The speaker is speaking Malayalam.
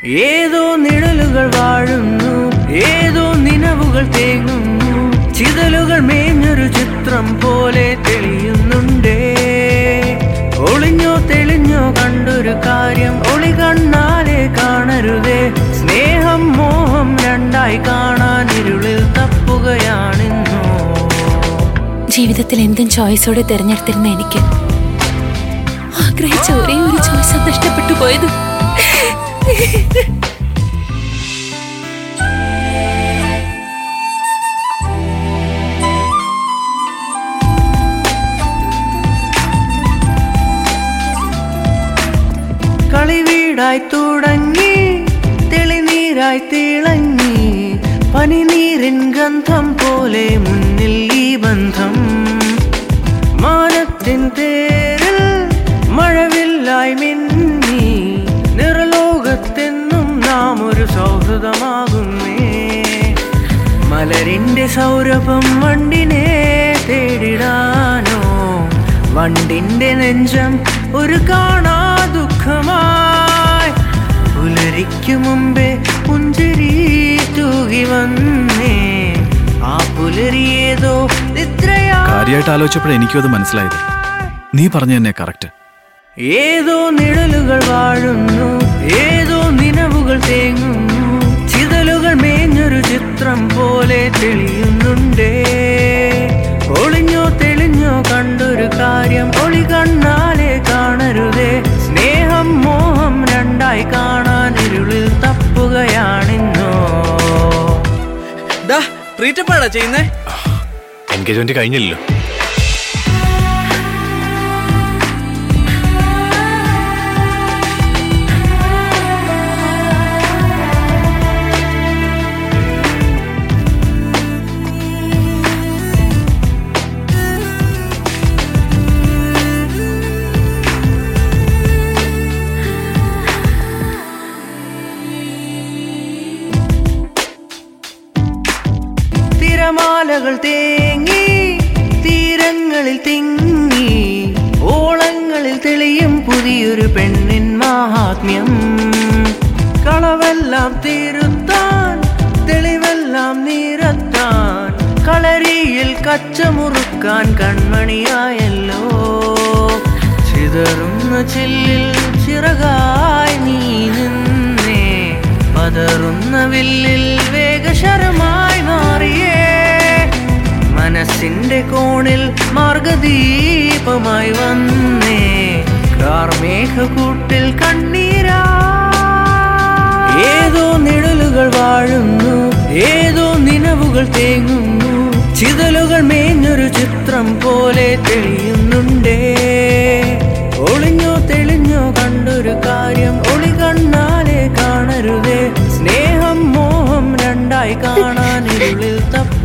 ഏതോ നിഴലുകൾ വാഴുന്നു ഏതോ നിലവുകൾ തേങ്ങുന്നു ചിതലുകൾ മേഞ്ഞൊരു ചിത്രം പോലെ തെളിയുന്നുണ്ടേ ഒളിഞ്ഞോ തെളിഞ്ഞോ കണ്ടൊരു കാര്യം ഒളി കണ്ണാലെ കാണരുതേ സ്നേഹം മോഹം രണ്ടായി കാണാൻ ഇരുളിൽ തപ്പുകയാണിന്നോ ജീവിതത്തിൽ എന്തും ചോയ്സോടെ തിരഞ്ഞെടുത്തിരുന്ന എനിക്ക് ആഗ്രഹിച്ച ഒരേ ഒരു ചോയ്സ് നഷ്ടപ്പെട്ടു പോയത് കളിവീടായി തുടങ്ങി തെളിനീരായി തിളങ്ങി പനിനീരിൻ ഗന്ധം പോലെ മുന്നിൽ ഈ ബന്ധം മാനത്തിൻ തേരിൽ മഴവില്ലായി മിന്നി നിറലോകത്തെന്നും നാം ഒരു സൗഹൃദമാകുന്നേ മലരിന്റെ സൗരഭം വണ്ടിനെ തേടിടാനോ വണ്ടിന്റെ നെഞ്ചം ഒരു കാണാ ദുഃഖമായി പുലരിക്കു മുമ്പേ പുഞ്ചിരി തൂകി വന്നേ ആ പുലരിയേതോ നിദ്രയാ കാര്യമായിട്ട് ആലോചിച്ചപ്പോഴേ എനിക്കും അത് മനസ്സിലായത് നീ പറഞ്ഞു തന്നെ കറക്റ്റ് ഏതോ നിഴലുകൾ വാഴുന്നു ഏതോ നിലവുകൾ തേങ്ങുന്നു ചിതലുകൾ മേഞ്ഞൊരു ചിത്രം പോലെ തെളിയുന്നുണ്ടേ ഒളിഞ്ഞോ തെളിഞ്ഞോ കണ്ടൊരു കാര്യം ഒളി കണ്ണാലെ കാണരുതേ സ്നേഹം മോഹം രണ്ടായി കാണാൻ ഇരുളിൽ തപ്പുകയാണിന്നോ ട്രീറ്റപ്പാടാ ചെയ്യുന്നേ എൻഗേജ്മെന്റ് കഴിഞ്ഞില്ലല്ലോ തിരമാലകൾ തേങ്ങി തീരങ്ങളിൽ തിങ്ങി ഓളങ്ങളിൽ തെളിയും പുതിയൊരു പെണ്ണിൻ മാഹാത്മ്യം കളവെല്ലാം തീരുത്താൻ തെളിവെല്ലാം നീരത്താൻ കളരിയിൽ കച്ചമുറുക്കാൻ കൺമണിയായല്ലോ ചിതറുന്ന ചില്ലിൽ ചിറകായി നീ നിന്നേ പതറുന്ന വില്ലിൽ വേഗശരമായി മാറിയേ മനസ്സിന്റെ കോണിൽ മാർഗദീപമായി വന്നേ കാർമേഘക്കൂട്ടിൽ കണ്ണീരാ ഏതോ നിഴലുകൾ വാഴുന്നു ഏതോ നിലവുകൾ തേങ്ങുന്നു ചിതലുകൾ മേഞ്ഞൊരു ചിത്രം പോലെ തെളിയുന്നുണ്ടേ ഒളിഞ്ഞോ തെളിഞ്ഞോ കണ്ടൊരു കാര്യം ഒളി കണ്ണാലെ കാണരുതേ സ്നേഹം മോഹം രണ്ടായി കാണാൻ ഇരുളിൽ തപ്പ